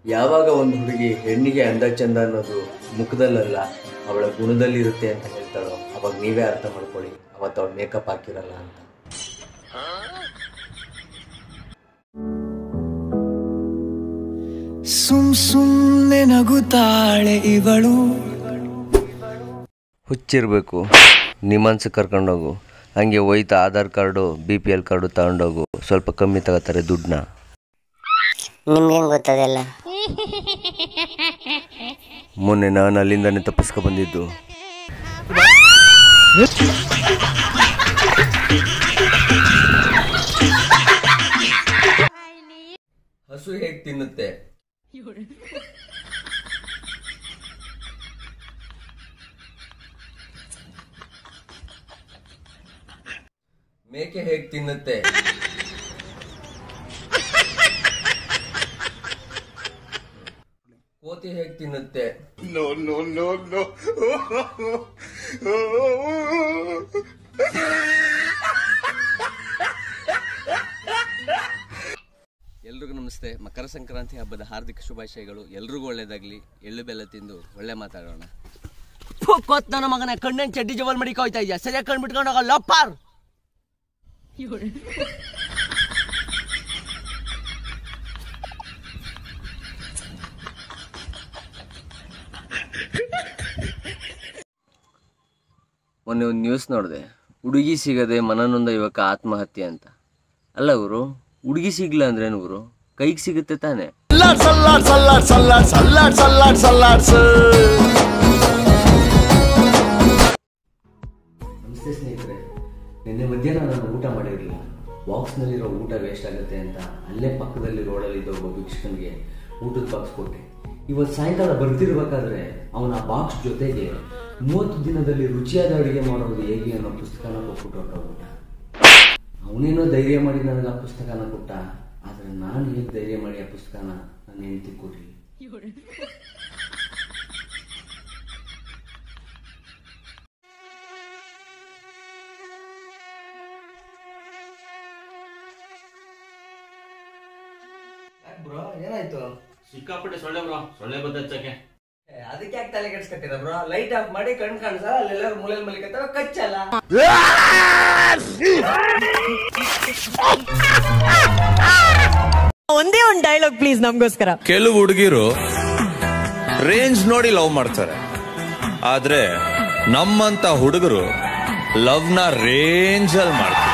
ಯಾವಾಗ ಒಂದು ಹುಡುಗಿ ಹೆಣ್ಣಿಗೆ ಅಂದ ಚಂದ ಅನ್ನೋದು ಮುಖದಲ್ಲಲ್ಲ ಅವಳ ಗುಣದಲ್ಲಿರುತ್ತೆ ಅಂತ ಹೇಳ್ತಾಳೋ ಅವಾಗ ನೀವೇ ಅರ್ಥ ಮಾಡ್ಕೊಳ್ಳಿ ಅವತ್ತು ಅವಳು ಮೇಕಪ್ ಹಾಕಿರಲ್ಲ ಅಂತ ಸುಮ್ ಸುಮ್ನೆ ನಗುತ್ತಾಳೆ ಇವಳು ಹುಚ್ಚಿರಬೇಕು ನಿಮ್ಮನ್ಸು ಕರ್ಕೊಂಡೋಗು ಹಂಗೆ ಹೋಯ್ತಾ Aadhaar card B P L card ತಗೊಂಡೋಗು ಸ್ವಲ್ಪ ಕಮ್ಮಿ ತಗೋತಾರೆ ದುಡ್ಡನ್ನ ನಿಮ್ಗೆ ಹೆಂಗ್ ಗೊತ್ತದೆಲ್ಲ ಮೊನ್ನೆ ನಾನು ಅಲ್ಲಿಂದಾನೆ ತಪ್ಪಿಸ್ಕೊ ಬಂದಿದ್ದು ಹಸು ಹೇಗೆ ತಿನ್ನುತ್ತೆ ಮೇಕೆ ಹೇಗೆ ತಿನ್ನುತ್ತೆ ಕೋತಿ ಹೇಗೆ ತಿನ್ನುತ್ತೆ ಎಲ್ರಿಗೂ ನಮಸ್ತೆ ಮಕರ ಸಂಕ್ರಾಂತಿ ಹಬ್ಬದ ಹಾರ್ದಿಕ ಶುಭಾಶಯಗಳು ಎಲ್ರಿಗೂ ಒಳ್ಳೇದಾಗ್ಲಿ ಎಳ್ಳು ಬೆಲ್ಲ ತಿಂದು ಒಳ್ಳೆ ಮಾತಾಡೋಣ ಕೊತ್ ನನ್ನ ಮಗನ ಕಣ್ಣನ್ ಚಡ್ಡಿ ಜವಲ್ ಮಡಿಕ ಹೋಯ್ತಾ ಇದೆಯಾ ಸರಿಯಾಗಿ ಕಣ್ ಬಿಟ್ಕೊಂಡು ಹೋಗ ಲಪ್ಪಾರ್ ಮೊನ್ನೆ ಒಂದು ನ್ಯೂಸ್ ನೋಡಿದೆ ಹುಡುಗಿ ಸಿಗದೆ ಮನನೊಂದ ಯುವಕ ಆತ್ಮಹತ್ಯೆ ಅಂತ ಅಲ್ಲ ಗುರು ಹುಡುಗಿ ಸಿಗ್ಲ ಅಂದ್ರೇನು ಗುರು ಕೈಗೆ ಸಿಗುತ್ತೆ ತಾನೆ ಸಲ್ಲಾಡ್ ಸಲ್ಲಾಡ್ ಸಲ್ಲಾಡ್ ಸಲ್ಲಾಡ್ ಸಲ್ಲಾಡ್ ಸಲ್ಲಾಡ್ ನಮಸ್ತೆ ಸ್ನೇಹಿತರೆ ನಿನ್ನೆ ಮಧ್ಯಾಹ್ನ ನಾನು ಊಟ ಮಾಡಿರಲಿಲ್ಲ ಬಾಕ್ಸ್ನಲ್ಲಿರೋ ಊಟ ವೇಸ್ಟ್ ಆಗುತ್ತೆ ಅಂತ ಅಲ್ಲೇ ಪಕ್ಕದಲ್ಲಿ ರೋಡಲ್ಲಿದ್ದ ಒಬ್ಬ ಭಿಕ್ಷಕನಿಗೆ ಊಟದ ಬಾಕ್ಸ್ ಕೊಟ್ಟೆ ಇವತ್ತು ಸಾಯಂಕಾಲ ಬರ್ತಿರ್ಬೇಕಾದ್ರೆ ಅವನ ಆ ಬಾಕ್ಸ್ ಜೊತೆಗೆ ಮೂವತ್ತು ದಿನದಲ್ಲಿ ರುಚಿಯಾದ ಅಡುಗೆ ಮಾಡೋದು ಹೇಗೆ ಅನ್ನೋ ಪುಸ್ತಕನ ಕೊಟ್ಬಿಟ್ಟು ಹೊರಟೋಗ್ಬಿಟ್ಟ ಅವನೇನೋ ಧೈರ್ಯ ಮಾಡಿ ನನಗೆ ಆ ಪುಸ್ತಕನ ಕೊಟ್ಟ ಆದರೆ ನಾನು ಹೇಗೆ ಧೈರ್ಯ ಮಾಡಿ ಆ ಪುಸ್ತಕನ ನನ್ನ ಹೆಂಡತಿ ಕೊಡ್ಲಿ ಬ್ರೋ ಏನಾಯ್ತು ಸಿಕ್ಕಾಪಟ್ಟೆ ಸೊಳ್ಳೆ ಬ್ರೋ ಸೊಳ್ಳೆ ಬದ್ದಚ್ಚಕ್ಕೆ ಅದಕ್ಕೆ ಯಾಕೆ ತಲೆ ಕೆಡ್ಸ್ಕತ್ತೀರ ಬ್ರೋ ಲೈಟ್ ಆಫ್ ಮಾಡಿ ಕಣ್ ಕಾಣಿಸ ಅಲ್ಲೆಲ್ಲರೂ ಮೂಲೆಯಲ್ಲಿ ಮಲಿಕತ್ತವ ಕಚ್ಚಲ್ಲ ಒಂದೇ ಒಂದು ಡೈಲಾಗ್ ಪ್ಲೀಸ್ ನಮಗೋಸ್ಕರ ಕೆಲವು ಹುಡುಗಿರು ರೇಂಜ್ ನೋಡಿ ಲವ್ ಮಾಡ್ತಾರೆ ಆದ್ರೆ ನಮ್ಮಂತ ಹುಡುಗರು ಲವ್ನ ರೇಂಜ್ ಅಲ್ಲಿ ಮಾಡ್ತಾರೆ